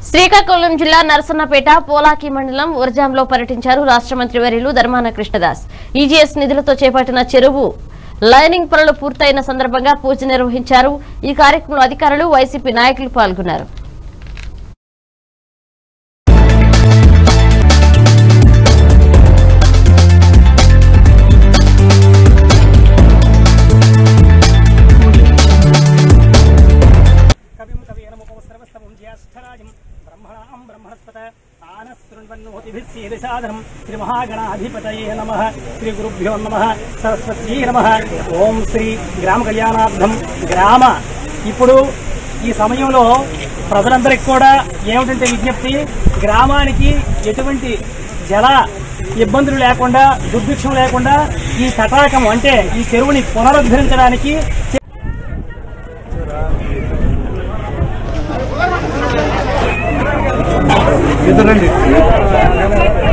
శ్రీకాకుళం జిల్లా నరసన్నపేట పోలాకి మండలం ఉర్జాంలో పర్యటించారు రాష్ట్ర మంత్రి వర్యులు ధర్మాన కృష్ణదాస్ ఈజీఎస్ నిధులతో చేపట్టిన చెరువు లైనింగ్ పనులు పూర్తయిన సందర్భంగా పూజ నిర్వహించారు ఈ కార్యక్రమంలో అధికారులు వైసీపీ నాయకులు పాల్గొన్నారు కవిం కవీనముపమస్రవస్తమం జ్యేష్ఠరాజం బ్రహ్మణాం బ్రహ్మణస్పత ఆనశృణ్వన్నోతిభిస్సేదసాదనం శ్రీ మహాగణాధిపతయే నమ శ్రీ గురుభ్యో నమ సరస్వతీ నమ ఓం శ్రీ గ్రామ కళ్యాణార్థం గ్రామ ఇప్పుడు ఈ సమయంలో ప్రజలందరికీ కూడా ఏమిటంటే విజ్ఞప్తి గ్రామానికి ఎటువంటి జల ఇబ్బందులు లేకుండా దుర్భిక్షం లేకుండా ఈ తటాకం అంటే ఈ చెరువుని పునరుద్ధరించడానికి ఇద్దరండి